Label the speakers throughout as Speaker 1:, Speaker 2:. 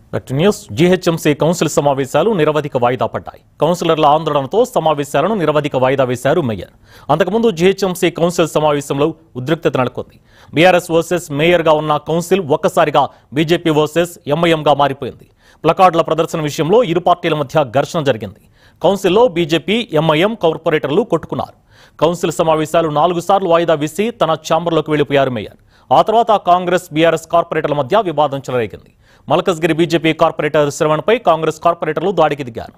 Speaker 1: gut news GHMC council సమావేశాలు నిరవధిక వాయిదా పడ్డాయి కౌన్సిలర్ల ఆందోళనతో సమావేశాలను నిరవధిక వాయిదా వేశారు మేయర్ అంతకుముందు జీహెచ్ఎంసీ కౌన్సిల్ సమావేశంలో ఉద్రిక్తత నెలకొంది బీఆర్ఎస్ వర్సెస్ మేయర్గా ఉన్న కౌన్సిల్ ఒక్కసారిగా బీజేపీ వర్సెస్ ఎంఐఎంగా మారిపోయింది ప్లకార్డుల ప్రదర్శన విషయంలో ఇరు పార్టీల మధ్య ఘర్షణ జరిగింది కౌన్సిల్లో బీజేపీ ఎంఐఎం కార్పొరేటర్లు కొట్టుకున్నారు కౌన్సిల్ సమావేశాలు నాలుగు సార్లు వాయిదా వేసి తన ఛాంబర్లోకి వెళ్లిపోయారు మేయర్ ఆ తర్వాత కాంగ్రెస్ బీఆర్ఎస్ కార్పొరేటర్ల మధ్య వివాదం చెలరేగింది మలకజ్గిరి బీజేపీ కార్పొరేటర్ శ్రవణ్పై కాంగ్రెస్ కార్పొరేటర్లు దాడికి దిగారు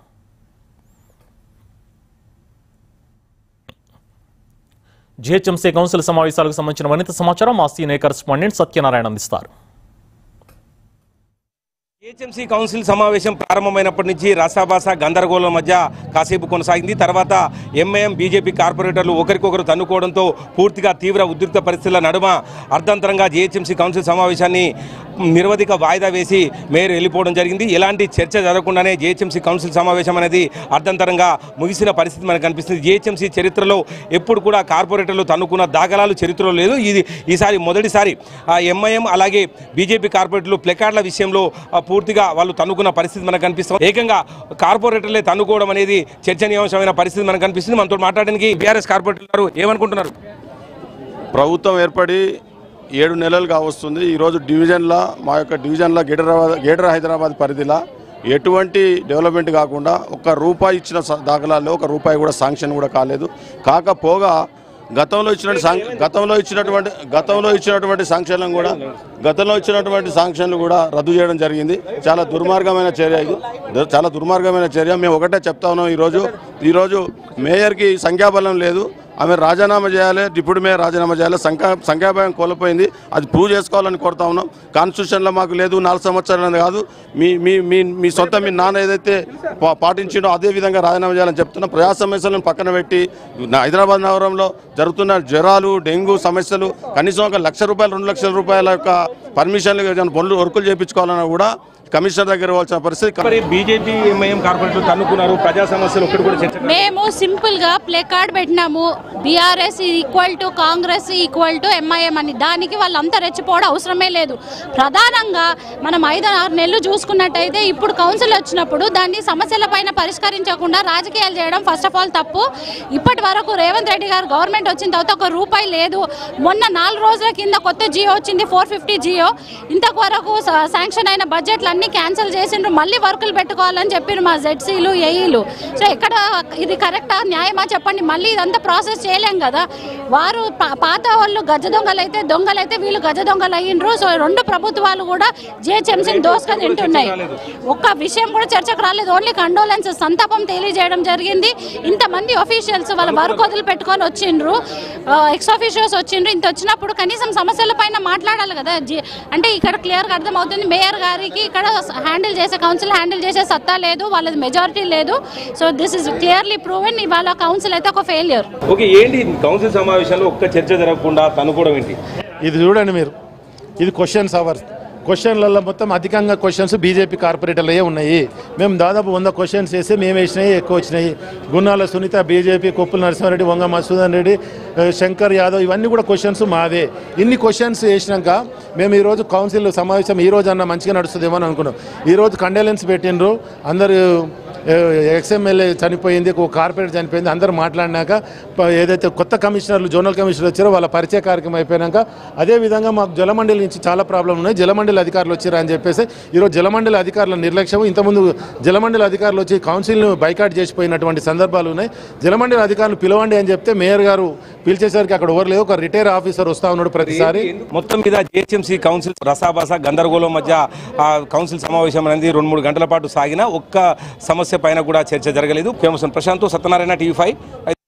Speaker 1: జీహెచ్ఎంసీ కౌన్సిల్ సమావేశాలకు సంబంధించిన మరింత సమాచారం మా సీనియర్ కరెస్పాండెంట్ సత్యనారాయణ అందిస్తారు
Speaker 2: హెచ్ఎంసీ కౌన్సిల్ సమావేశం ప్రారంభమైనప్పటి నుంచి రసాభాస గందరగోళం మధ్య కాసేపు కొనసాగింది తర్వాత ఎంఐఎం బీజేపీ కార్పొరేటర్లు ఒకరికొకరు తన్నుకోవడంతో పూర్తిగా తీవ్ర ఉద్రిక్త పరిస్థితుల నడుమ అర్ధంతరంగా జీహెచ్ఎంసీ కౌన్సిల్ సమావేశాన్ని నిరవధిక వాయిదా వేసి మేయర్ వెళ్ళిపోవడం జరిగింది ఎలాంటి చర్చ జరగకుండానే జీహెచ్ఎంసీ కౌన్సిల్ సమావేశం అనేది అర్ధంతరంగా ముగిసిన పరిస్థితి మనకు కనిపిస్తుంది జీహెచ్ఎంసీ చరిత్రలో ఎప్పుడు కూడా కార్పొరేటర్లు తన్నుకున్న దాఖలాలు చరిత్రలో లేదు ఇది ఈసారి మొదటిసారి ఆ ఎంఐఎం అలాగే బీజేపీ కార్పొరేటర్లు ప్లెకార్డుల విషయంలో ఆ, పూర్తిగా వాళ్ళు తన్నుకున్న పరిస్థితి మనకు కనిపిస్తుంది ఏకంగా కార్పొరేటర్లే తన్నుకోవడం అనేది చర్చనీయాంశమైన పరిస్థితి మనకు కనిపిస్తుంది మనతో మాట్లాడడానికి బీఆర్ఎస్ కార్పొరేటర్లు గారు ఏమనుకుంటున్నారు
Speaker 3: ప్రభుత్వం ఏర్పడి ఏడు నెలలు కావస్తుంది ఈరోజు డివిజన్ల మా యొక్క డివిజన్ల గేటర్ గేటర్ హైదరాబాద్ పరిధిలో ఎటువంటి డెవలప్మెంట్ కాకుండా ఒక్క రూపాయి ఇచ్చిన స- దాఖలాల్లో ఒక రూపాయి కూడా శాంక్షన్ కూడా కాలేదు కాకపోగా గతంలో ఇచ్చినటువంటి శాంక్ గతంలో ఇచ్చినటువంటి గతంలో ఇచ్చినటువంటి శాంక్షన్లను కూడా గతంలో ఇచ్చినటువంటి శాంక్షన్లు కూడా రద్దు చేయడం జరిగింది చాలా దుర్మార్గమైన చర్య ఇది ద- చాలా దుర్మార్గమైన చర్య మేము ఒకటే చెప్తా ఉన్నాం ఈరోజు ఈరోజు మేయర్కి సంఖ్యాబలం లేదు ఆమె రాజీనామా చేయాలి డిప్యూటీ మేయర్ రాజీనామా చేయాలి సంఖ్యా సంఖ్యాబలం కోల్పోయింది అది ప్రూవ్ చేసుకోవాలని కోరుతా ఉన్నాం కాన్స్టిట్యూషన్లో మాకు లేదు నాలుగు సంవత్సరాలు కాదు మీ మీ మీ మీ సొంత మీ నాన్న ఏదైతే పా- పాటించిండో అదే విధంగా రాజీనామా చేయాలని చెప్తున్నాం ప్రజా సమస్యలను పక్కన పెట్టి నా- హైదరాబాద్ నగరంలో జరుగుతున్న జ్వరాలు డెంగ్యూ సమస్యలు కనీసం ఒక లక్ష రూపాయలు రెండు లక్షల రూపాయల యొక్క పర్మిషన్లు ఏదైనా పనులు వర్కులు చేయించుకోవాలన్నా కూడా కమిషనర్ దగ్గర పోవాల్సిన పరిస్థితి
Speaker 2: మరి బీజేపీ ఎంఐఎం కార్పొరేటర్లు తన్నుకున్నారు ప్రజా సమస్యలు ఒక్కటి కూడా చర్చ
Speaker 4: మేము సింపుల్ గా ప్లే కార్డ్ పెట్టినాము BRS equal to Congress equal to MIM అని దానికి వాళ్ళంతా రెచ్చిపోవడం అవసరమే లేదు ప్రధానంగా మనం ఐదు ఆరు నెలలు చూసుకున్నట్టయితే ఇప్పుడు కౌన్సిల్ వచ్చినప్పుడు దాన్ని సమస్యల పైన పరిష్కరించకుండా రాజకీయాలు చేయడం ఫస్ట్ ఆఫ్ ఆల్ తప్పు ఇప్పటి వరకు రేవంత్ రెడ్డి గారు గవర్నమెంట్ వచ్చిన తర్వాత ఒక రూపాయి లేదు మొన్న నాలుగు రోజుల కింద కొత్త జియో వచ్చింది ఫోర్ ఫిఫ్టీ జియో ఇంతకు వరకు స- శాంక్షన్ అయిన బడ్జెట్లు అన్ని క్యాన్సిల్ చేసిండ్రు మళ్ళీ వర్కులు పెట్టుకోవాలని చెప్పారు మా జెడ్సీలు ఏఈలు సో ఎక్కడ ఇది కరెక్టా న్యాయమా చెప్పండి మళ్ళీ ఇదంతా ప్రాసెస్ చేయలేం కదా వారు పా- పాత వాళ్ళు గజ దొంగలు అయితే దొంగలు అయితే వీళ్ళు గజ దొంగలు అయ్యిండ్రు సో రెండు ప్రభుత్వాలు కూడా జిహెచ్ఎంసీని దోసుకొని తింటున్నాయి ఒక్క విషయం కూడా చర్చకు రాలేదు ఓన్లీ కండోలెన్స్ సంతాపం తెలియజేయడం జరిగింది ఇంతమంది ఆఫీషియల్స్ వాళ్ళ వర్క్ వదిలి పెట్టుకొని వచ్చిండ్రు ఎక్స్ ఆఫీషియల్స్ వచ్చిండ్రు ఇంత వచ్చినప్పుడు కనీసం సమస్యల పైన మాట్లాడాలి కదా జి- అంటే ఇక్కడ క్లియర్గా అర్థమవుతుంది మేయర్ గారికి ఇక్కడ హ్యాండిల్ చేసే కౌన్సిల్ హ్యాండిల్ చేసే సత్తా లేదు వాళ్ళది మెజారిటీ లేదు so this is clearly proven ఇవాళ కౌన్సిల్ అయితే ఒక ఫెయిల్యూర్
Speaker 2: ఓకే ఏంటి కౌన్సిల్ సమావేశంలో ఒక్క చర్చ జరగకుండా తన్నుకోవడం ఏంటి
Speaker 5: ఇది చూడండి మీరు ఇది క్వశ్చన్స్ అవర్స్ క్వశ్చన్లలో మొత్తం అధికంగా క్వశ్చన్స్ బీజేపీ కార్పొరేటర్లే ఉన్నాయి మేము దాదాపు వంద క్వశ్చన్స్ వేసి మేము వేసినాయి ఎక్కువ వచ్చినాయి గున్నాల సునీత బీజేపీ కొప్పుల నరసింహారెడ్డి వంగ మసూదన్ రెడ్డి ఆ, శంకర్ యాదవ్ ఇవన్నీ కూడా క్వశ్చన్స్ మావే ఇన్ని క్వశ్చన్స్ వేసినాక మేము ఈరోజు కౌన్సిల్ సమావేశం ఈ రోజు అన్న మంచిగా నడుస్తుందేమో అని అనుకున్నాం ఈరోజు కండోలెన్స్ పెట్టినరు అందరు ఎక్స్ఎమ్మెల్యే చనిపోయింది ఒక కార్పొరేటర్ చనిపోయింది అందరూ మాట్లాడినాక ప- ఏదైతే కొత్త కమిషనర్లు జోనల్ కమిషనర్ వచ్చారో వాళ్ళ పరిచయ కార్యక్రమం అయిపోయినాక అదే విధంగా మాకు జలమండలి నుంచి చాలా ప్రాబ్లం ఉన్నాయి జలమండలి అధికారులు వచ్చారు అని చెప్పేసి ఈరోజు జలమండలి అధికారుల నిర్లక్ష్యం ఇంతకుముందు జలమండలి అధికారులు వచ్చి కౌన్సిల్ను బైకాట్ చేసిపోయినటువంటి సందర్భాలు ఉన్నాయి జలమండలి అధికారులు పిలవండి అని చెప్తే మేయర్ గారు పిలిచేసరికి అక్కడ ఎవరు లేదు ఒక రిటైర్ ఆఫీసర్ వస్తా ఉన్నాడు ప్రతిసారి
Speaker 2: మొత్తం మీద జిహెచ్ఎంసీ కౌన్సిల్ రసాభాస గందరగోళం మధ్య ఆ కౌన్సిల్ సమావేశం అనేది రెండు మూడు గంటల పాటు సాగిన ఒక్క సమస్య పైన కూడా చర్చ జరగలేదు famous Prashanth Satyanarayana TV five